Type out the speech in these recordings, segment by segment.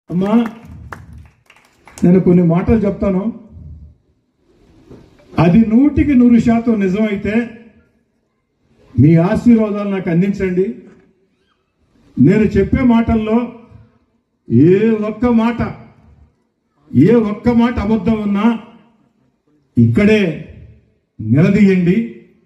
అమ్మా నేను కొన్ని మాటలు చెప్తాను అది నూటికి నూరు శాతం నిజమైతే మీ ఆశీర్వాదాలు నాకు అందించండి నేను చెప్పే మాటల్లో ఏ ఒక్క మాట ఏ ఒక్క మాట అబద్ధం ఉన్నా ఇక్కడే నిలదీయండి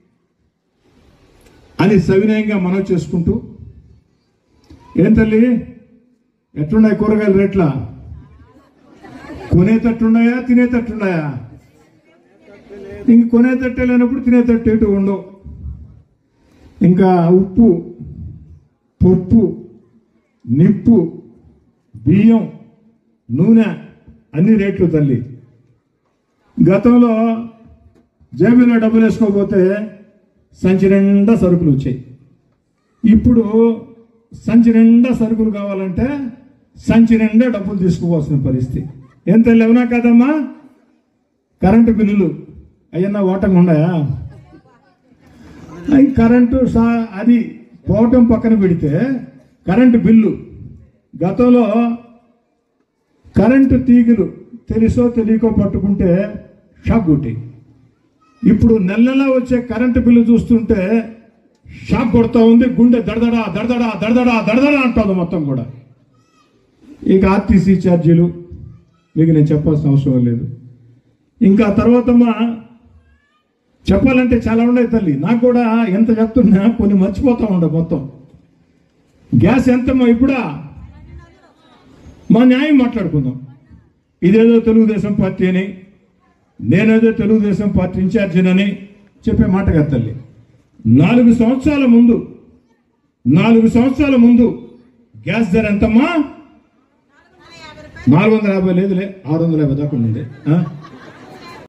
అని సవినయంగా మనవి చేసుకుంటూ ఏం తల్లి ఎట్లున్నాయి కూరగాయల రేట్ల కొనేటట్టున్నాయా తినేటట్టున్నాయా ఇంక కొనేటట్టే లేనప్పుడు తినేటట్టు ఎటు ఉండవు ఇంకా ఉప్పు పప్పు నిప్పు బియ్యం నూనె అన్ని రేట్లు తల్లి గతంలో జేబులో డబ్బులు వేసుకోకపోతే సంచి నిండా సరుకులు వచ్చాయి ఇప్పుడు సంచి నిండా సరుకులు కావాలంటే సంచి నిండా డబ్బులు తీసుకోవాల్సిన పరిస్థితి ఏం తల్లి అవునా కదమ్మా కరెంటు బిల్లులు అయ్యన్నా ఓటంగా ఉన్నాయా అయి కరెంటు సా అది పోవటం పక్కన పెడితే కరెంటు బిల్లు గతంలో కరెంటు తీగలు తెలుసో తెలియకో పట్టుకుంటే షాక్ కొట్టి ఇప్పుడు నెల నెలా వచ్చే కరెంటు బిల్లు చూస్తుంటే షాక్ కొడతా ఉంది గుండె దడదడా దడదడా దడదడా దడదడా అంటుంది మొత్తం కూడా ఇక ఆర్టీసీ ఛార్జీలు మీకు నేను చెప్పాల్సిన అవసరం లేదు ఇంకా తర్వాతమ్మా చెప్పాలంటే చాలా ఉన్నాయి తల్లి నాకు కూడా ఎంత చెప్తున్నా కొన్ని మర్చిపోతా ఉండ మొత్తం గ్యాస్ ఎంతమ్మా ఇప్పుడా మా న్యాయం మాట్లాడుకుందాం ఇదేదో తెలుగుదేశం పార్టీ అని నేనేదో తెలుగుదేశం పార్టీ ఇన్ఛార్జినని చెప్పే మాట కదా తల్లి నాలుగు సంవత్సరాల ముందు నాలుగు సంవత్సరాల ముందు గ్యాస్ ధర ఎంతమ్మా నాలుగు వందల యాభై లేదులే ఆరు వందల యాభై దాకా ఉంది ఆ?